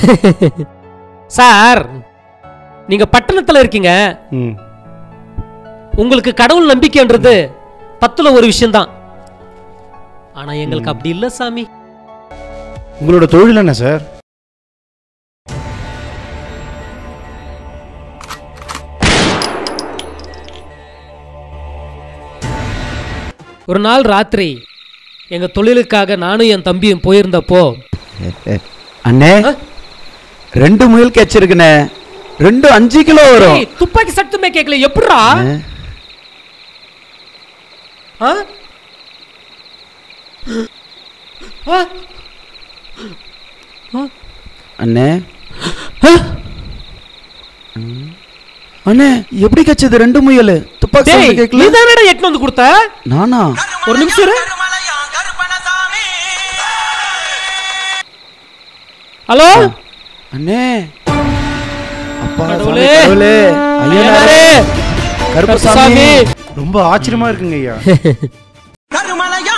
Sir நீங்க பட்டணத்துல இருக்கீங்க ம் உங்களுக்கு கடவுள் நம்பிக்கைன்றது பத்துல ஒரு விஷயம்தான் ஆனா எங்களுக்கு அப்படி இல்ல சாமி உங்களோட தொழில் என்ன சார் ஒரு நாள் ராத்திரி எங்க தொழிலுக்காக நானும் என் தம்பியும் போயிருந்தப்போ அண்ணே ரெண்டு முயல் கேச்சிருக்குண்ணே ரெண்டு அஞ்சு கிலோ வரும் ஏய், துப்பாக்கி சட்டுமே கேட்கல எப்படிடா ஆ? ஆ? அண்ணே ஆ? அண்ணே எப்படி கச்சது ரெண்டு முயல் துப்பாக்கி டேய் சவுண்டு கேட்கல நீ தானடா எட்டு வந்து கொடுத்த நானா ஒரு நிமிஷம் இரு. ஹலோ அண்ணே அப்பா கடவுளே. சாமி, கடவுளே ஐயனாரே ஐயனாரே, கருப்பசாமி கருப்பசாமி ரொம்ப ஆச்சரியமா இருக்குங்க ஐயா கருமலையா